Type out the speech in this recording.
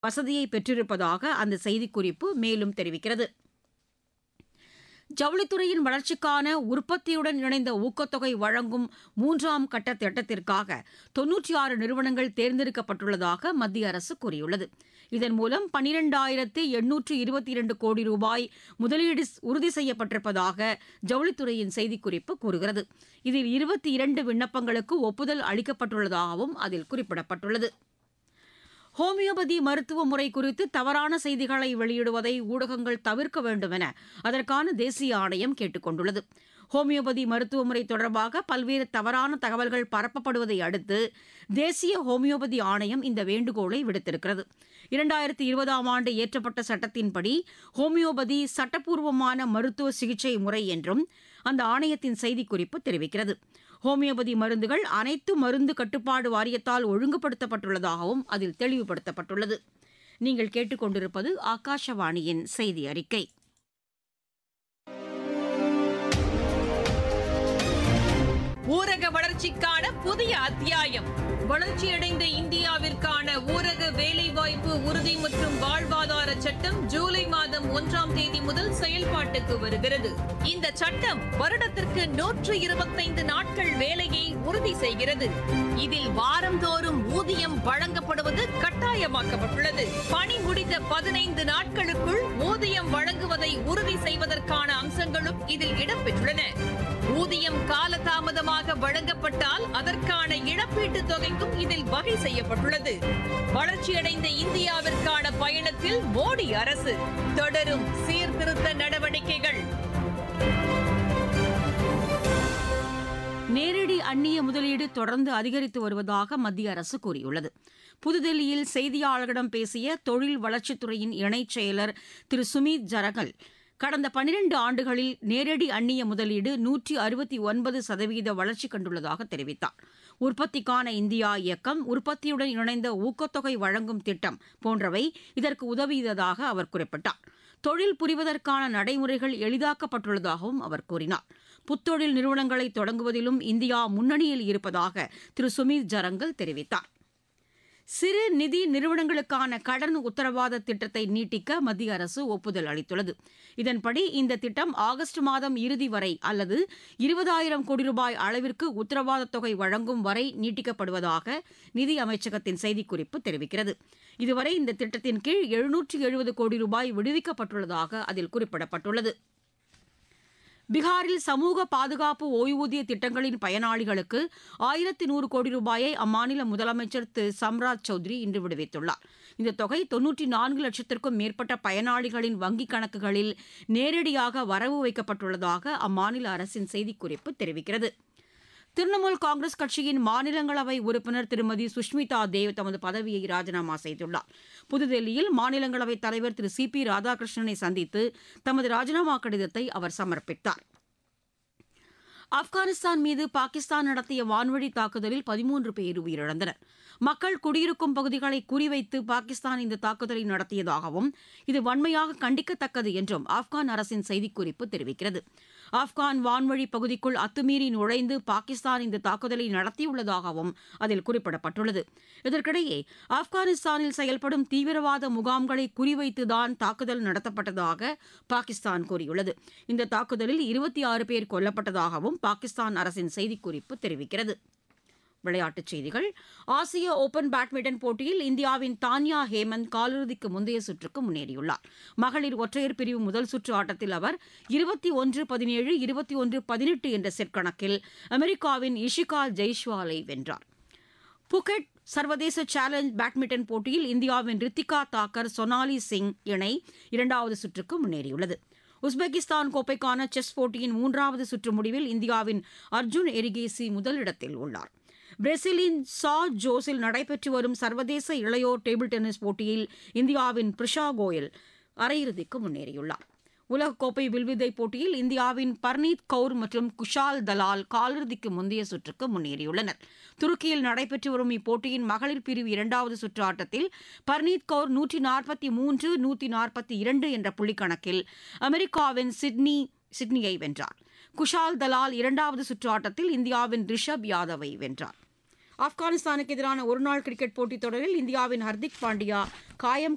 வசதியை பெற்றிருப்பதாக அந்த செய்திக்குறிப்பு மேலும் தெரிவிக்கிறது ஜவுளித்துறையின் வளர்ச்சிக்கான உற்பத்தியுடன் இணைந்த ஊக்கத்தொகை வழங்கும் மூன்றாம் கட்ட திட்டத்திற்காக தொன்னூற்றி ஆறு நிறுவனங்கள் தேர்ந்தெடுக்கப்பட்டுள்ளதாக மத்திய அரசு கூறியுள்ளது இதன் மூலம் பனிரெண்டாயிரத்து எண்ணூற்று இருபத்தி இரண்டு கோடி ரூபாய் முதலீடு உறுதி செய்யப்பட்டிருப்பதாக ஜவுளித்துறையின் செய்திக்குறிப்பு கூறுகிறது இதில் இருபத்தி இரண்டு விண்ணப்பங்களுக்கு ஒப்புதல் அளிக்கப்பட்டுள்ளதாகவும் அதில் குறிப்பிடப்பட்டுள்ளது ஹோமியோபதி மருத்துவ முறை குறித்து தவறான செய்திகளை வெளியிடுவதை ஊடகங்கள் தவிர்க்க வேண்டும் என அதற்கான தேசிய ஆணையம் கேட்டுக் கொண்டுள்ளது ஹோமியோபதி மருத்துவ முறை தொடர்பாக பல்வேறு தவறான தகவல்கள் பரப்பப்படுவதை அடுத்து தேசிய ஹோமியோபதி ஆணையம் இந்த வேண்டுகோளை விடுத்திருக்கிறது இரண்டாயிரத்தி இருபதாம் ஆண்டு இயற்றப்பட்ட சட்டத்தின்படி ஹோமியோபதி சட்டப்பூர்வமான மருத்துவ சிகிச்சை முறை என்றும் அந்த ஆணையத்தின் செய்திக்குறிப்பு தெரிவிக்கிறது ஹோமியோபதி மருந்துகள் அனைத்து மருந்து கட்டுப்பாடு வாரியத்தால் ஒழுங்குபடுத்தப்பட்டுள்ளதாகவும் அதில் தெளிவுபடுத்தப்பட்டுள்ளது நீங்கள் கேட்டுக்கொண்டிருப்பது ஆகாஷவாணியின் செய்தி அறிக்கை ஊரக வளர்ச்சிக்கான புதிய அத்தியாயம் வளர்ச்சியடைந்த இந்தியாவிற்கான ஊரக வேலைவாய்ப்பு உறுதி மற்றும் வாழ்வாதார சட்டம் ஜூலை மாதம் ஒன்றாம் தேதி முதல் செயல்பாட்டுக்கு வருகிறது இந்த சட்டம் வருடத்திற்கு நூற்று இருபத்தைந்து நாட்கள் வேலையை உறுதி செய்கிறது இதில் வாரந்தோறும் ஊதியம் வழங்கப்படுவது கட்டாயமாக்கப்பட்டுள்ளது பணி முடிந்த பதினைந்து நாட்களுக்குள் ஊதியம் வழங்குவதை உறுதி செய்வதற்கான அம்சங்களும் இதில் இடம்பெற்றுள்ளன ஊதியம் காலதாமதமாக வழங்கப்பட்டால் அதற்கான இழப்பீட்டுத் தொகைக்கும் இதில் வகை செய்யப்பட்டுள்ளது வளர்ச்சியடைந்த இந்தியாவிற்கான பயணத்தில் மோடி அரசு தொடரும் சீர்திருத்த நடவடிக்கைகள் நேரடி அந்நிய முதலீடு தொடர்ந்து அதிகரித்து வருவதாக மத்திய அரசு கூறியுள்ளது புதுதில்லியில் செய்தியாளர்களிடம் பேசிய தொழில் வளர்ச்சித்துறையின் இணைச் செயலர் திரு சுமித் ஜரகல் கடந்த பனிரண்டு ஆண்டுகளில் நேரடி அந்நிய முதலீடு நூற்றி அறுபத்தி ஒன்பது சதவீத வளர்ச்சி கண்டுள்ளதாக தெரிவித்தார் உற்பத்திக்கான இந்தியா இயக்கம் உற்பத்தியுடன் இணைந்த ஊக்கத்தொகை வழங்கும் திட்டம் போன்றவை இதற்கு உதவியதாக அவர் குறிப்பிட்டார் தொழில் புரிவதற்கான நடைமுறைகள் எளிதாக்கப்பட்டுள்ளதாகவும் அவர் கூறினார் புத்தொழில் நிறுவனங்களை தொடங்குவதிலும் இந்தியா முன்னணியில் இருப்பதாக திரு சுமித் ஜரங்கல் தெரிவித்தார் சிறு நிதி நிறுவனங்களுக்கான கடன் உத்தரவாத திட்டத்தை நீட்டிக்க மத்திய அரசு ஒப்புதல் அளித்துள்ளது இதன்படி இந்த திட்டம் ஆகஸ்ட் மாதம் இறுதி வரை அல்லது இருபதாயிரம் கோடி ரூபாய் அளவிற்கு உத்தரவாத தொகை வழங்கும் வரை நீட்டிக்கப்படுவதாக நிதி அமைச்சகத்தின் செய்திக்குறிப்பு தெரிவிக்கிறது இதுவரை இந்த திட்டத்தின் கீழ் எழுநூற்று எழுபது கோடி ரூபாய் விடுவிக்கப்பட்டுள்ளதாக அதில் குறிப்பிடப்பட்டுள்ளது பீகாரில் சமூக பாதுகாப்பு ஓய்வூதிய திட்டங்களின் பயனாளிகளுக்கு ஆயிரத்தி நூறு கோடி ரூபாயை அம்மாநில முதலமைச்சர் திரு சம்ராஜ் சௌத்ரி இன்று விடுவித்துள்ளார் இந்த தொகை தொன்னூற்றி நான்கு லட்சத்திற்கும் மேற்பட்ட பயனாளிகளின் வங்கிக் கணக்குகளில் நேரடியாக வரவு வைக்கப்பட்டுள்ளதாக அம்மாநில அரசின் செய்திக்குறிப்பு தெரிவிக்கிறது திரிணாமுல் காங்கிரஸ் கட்சியின் மாநிலங்களவை உறுப்பினர் திருமதி சுஷ்மிதா தேவ் தமது பதவியை ராஜினாமா செய்துள்ளார் புதுதில்லியில் மாநிலங்களவைத் தலைவர் திரு சி பி ராதாகிருஷ்ணனை சந்தித்து தமது ராஜினாமா கடிதத்தை அவர் சமர்ப்பித்தார் ஆப்கானிஸ்தான் மீது பாகிஸ்தான் நடத்திய வான்வழி தாக்குதலில் பதிமூன்று பேர் உயிரிழந்தனர் மக்கள் குடியிருக்கும் பகுதிகளை குறிவைத்து பாகிஸ்தான் இந்த தாக்குதலை நடத்தியதாகவும் இது வன்மையாக கண்டிக்கத்தக்கது என்றும் ஆப்கான் அரசின் செய்திக்குறிப்பு தெரிவிக்கிறது ஆப்கான் வான்வழி பகுதிக்குள் அத்துமீறி நுழைந்து பாகிஸ்தான் இந்த தாக்குதலை நடத்தியுள்ளதாகவும் அதில் குறிப்பிடப்பட்டுள்ளது இதற்கிடையே ஆப்கானிஸ்தானில் செயல்படும் தீவிரவாத முகாம்களை குறிவைத்துதான் தாக்குதல் நடத்தப்பட்டதாக பாகிஸ்தான் கூறியுள்ளது இந்த தாக்குதலில் இருபத்தி ஆறு பேர் கொல்லப்பட்டதாகவும் பாகிஸ்தான் அரசின் செய்திக்குறிப்பு தெரிவிக்கிறது விளையாட்டுச் செய்திகள் ஆசிய ஓபன் பேட்மிண்டன் போட்டியில் இந்தியாவின் தான்யா ஹேமந்த் காலிறுதிக்கு முந்தைய சுற்றுக்கு முன்னேறியுள்ளார் மகளிர் ஒற்றையர் பிரிவு முதல் சுற்று ஆட்டத்தில் அவர் இருபத்தி ஒன்று பதினேழு இருபத்தி ஒன்று பதினெட்டு என்ற செட் கணக்கில் அமெரிக்காவின் இஷிகா ஜெய்ஷ்வாலை வென்றார் புகெட் சர்வதேச சேலஞ்ச் பேட்மிண்டன் போட்டியில் இந்தியாவின் ரித்திகா தாக்கர் சொனாலி சிங் இணை இரண்டாவது சுற்றுக்கு முன்னேறியுள்ளது உஸ்பெகிஸ்தான் கோப்பைக்கான செஸ் போட்டியின் மூன்றாவது சுற்று முடிவில் இந்தியாவின் அர்ஜுன் எரிகேசி முதலிடத்தில் உள்ளார் பிரேசிலின் சா ஜோஸில் நடைபெற்று வரும் சர்வதேச இளையோர் டேபிள் டென்னிஸ் போட்டியில் இந்தியாவின் பிரிஷா கோயல் அரையிறுதிக்கு முன்னேறியுள்ளார் உலகக்கோப்பை வில்வித்தை போட்டியில் இந்தியாவின் பர்னீத் கவுர் மற்றும் குஷால் தலால் காலிறுதிக்கு முந்தைய சுற்றுக்கு முன்னேறியுள்ளனர் துருக்கியில் நடைபெற்று வரும் இப்போட்டியின் மகளிர் பிரிவு இரண்டாவது சுற்று ஆட்டத்தில் பர்னீத் கவுர் நூற்றி நாற்பத்தி மூன்று நூற்றி நாற்பத்தி இரண்டு என்ற புள்ளிக்கணக்கில் அமெரிக்காவின் சிட்னி சிட்னியை வென்றார் குஷால் தலால் இரண்டாவது சுற்று ஆட்டத்தில் இந்தியாவின் ரிஷப் யாதவை வென்றார் ஆப்கானிஸ்தானுக்கு எதிரான ஒருநாள் கிரிக்கெட் போட்டித் தொடரில் இந்தியாவின் ஹர்திக் பாண்டியா காயம்